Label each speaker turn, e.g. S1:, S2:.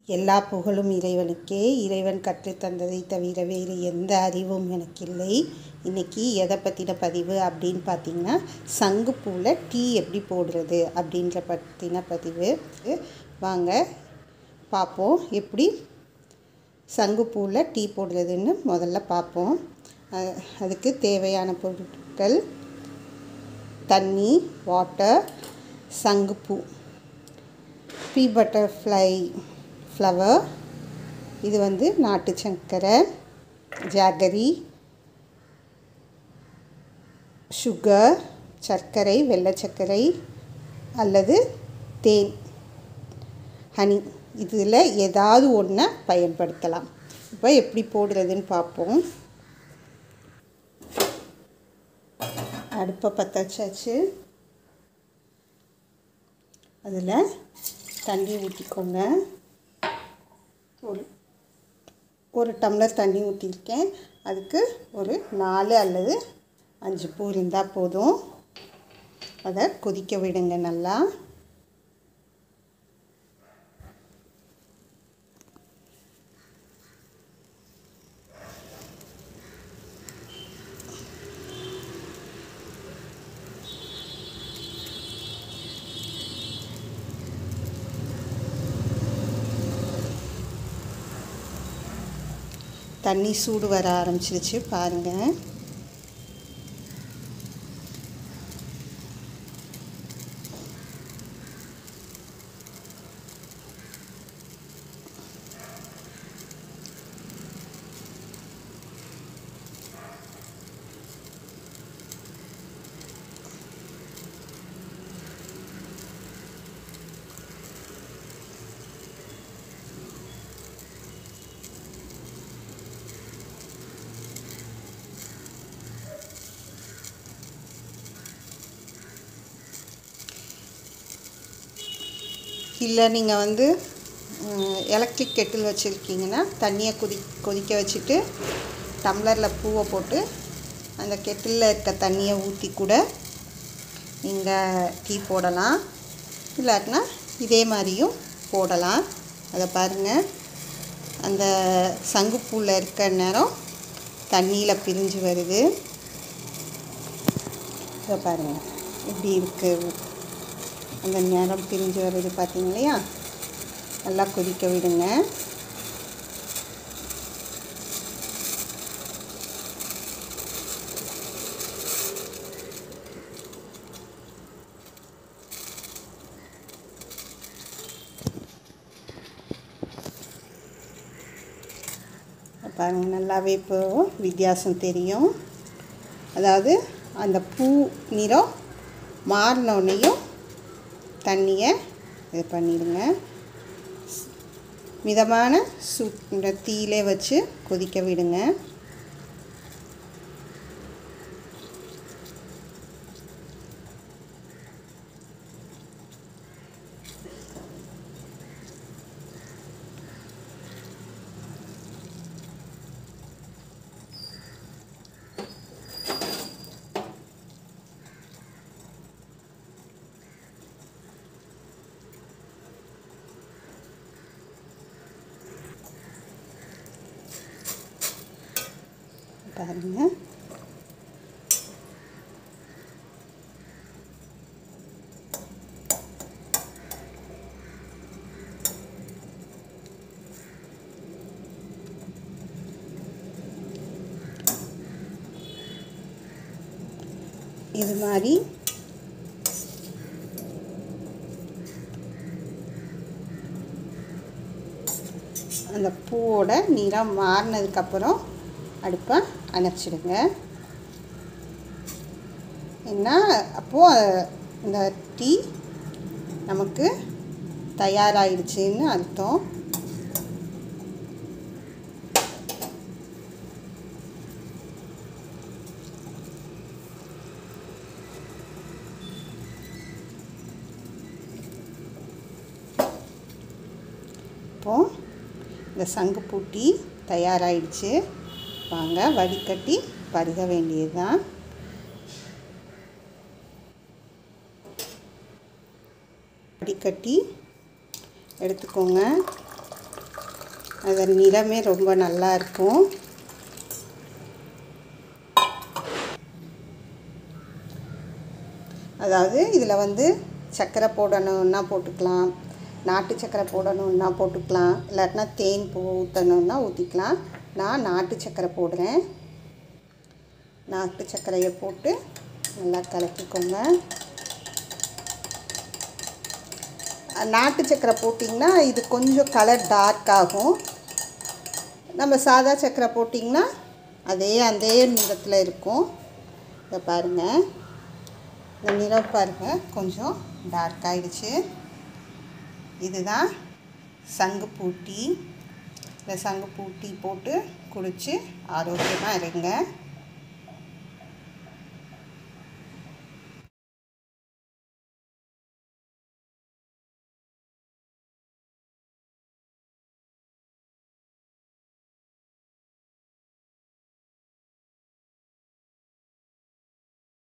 S1: எல்லா புகழும் இறைவனுக்கே இறைவன் கற்றுத்தந்ததை தவிர வேறு எந்த அறிவும் எனக்கு இல்லை இன்றைக்கி எதை பற்றின பதிவு அப்படின்னு பார்த்தீங்கன்னா சங்குப்பூவில் டீ எப்படி போடுறது அப்படின்ற பற்றின பதிவு வாங்க பார்ப்போம் எப்படி சங்குப்பூவில் டீ போடுறதுன்னு முதல்ல பார்ப்போம் அ- அதுக்கு தேவையான பொருட்கள் தண்ணி வாட்டர் சங்குப்பூ பீ பட்டர்ஃப்ளை ஃப்ளவர் இது வந்து நாட்டு சர்க்கரை ஜாகரி சுகர் சர்க்கரை வெள்ளை சர்க்கரை அல்லது தேன் ஹனி இதில் ஏதாவது ஒன்றை பயன்படுத்தலாம் இப்போ எப்படி போடுறதுன்னு பார்ப்போம் அடுப்பை பற்ற வச்சாச்சு அதில் தண்ணி ஊற்றிக்கோங்க ஒரு ஒரு டம்ளர் தண்ணி ஊற்றிருக்கேன் அதுக்கு ஒரு நாலு அல்லது அஞ்சு பூ இருந்தால் போதும் அதை கொதிக்க விடுங்க நல்லா தண்ணி சூடு வர ஆரம்பிச்சிருச்சு பாருங்கள் இல்லை நீங்கள் வந்து எலக்ட்ரிக் கெட்டில் வச்சுருக்கீங்கன்னா தண்ணியை கொதி கொதிக்க வச்சுட்டு டம்ளரில் பூவை போட்டு அந்த கெட்டிலில் இருக்க தண்ணியை ஊற்றி கூட நீங்கள் டீ போடலாம் இல்லாட்டினா இதே மாதிரியும் போடலாம் அதை பாருங்கள் அந்த சங்குப்பூவில் இருக்க நேரம் தண்ணியில் பிரிஞ்சு வருது இதை பாருங்கள் இப்படி இருக்குது அந்த நேரம் பிரிஞ்சு வருது பார்த்தீங்க இல்லையா நல்லா கொதிக்க விடுங்க பாருங்க நல்லாவே இப்போ வித்தியாசம் தெரியும் அதாவது அந்த பூ நிறம் மாறினோடனையும் தண்ணியை இது பண்ணிடுங்க மிதமான சூ இந்த தீயிலே வச்சு கொதிக்க விடுங்க பாருங்க இது மாதிரி அந்த பூவோட நிறம் மாறினதுக்கப்புறம் அடுப்பை அணைச்சிடுங்க ஏன்னா அப்போது இந்த டீ நமக்கு தயாராகிடுச்சின்னு அர்த்தம் இப்போது இந்த சங்குப்பூ டீ தயாராகிடுச்சு வாங்க வடிகட்டி பருக வேண்டியது தான் வடிகட்டி எடுத்துக்கோங்க அதன் நிறமே ரொம்ப நல்லா இருக்கும் அதாவது இதில் வந்து சர்க்கரை போடணுன்னா போட்டுக்கலாம் நாட்டு சர்க்கரை போடணுன்னா போட்டுக்கலாம் இல்லாட்டினா தேன் பூ ஊற்றணுன்னா ஊற்றிக்கலாம் நான் நாட்டு சர்க்கரை போடுறேன் நாட்டு சர்க்கரையை போட்டு நல்லா கலக்கிக்கோங்க நாட்டு சர்க்கரை போட்டிங்கன்னா இது கொஞ்சம் கலர் டார்க் ஆகும் நம்ம சாதா சர்க்கரை போட்டிங்கன்னா அதே அதே நிறத்தில் இருக்கும் இதை பாருங்கள் இந்த நிறம் பாருங்கள் கொஞ்சம் டார்க் ஆகிடுச்சு இதுதான் சங்குப்பூ டீ இந்த சங்குப்பூ டீ போட்டு குடித்து ஆரோக்கியமாக இருங்க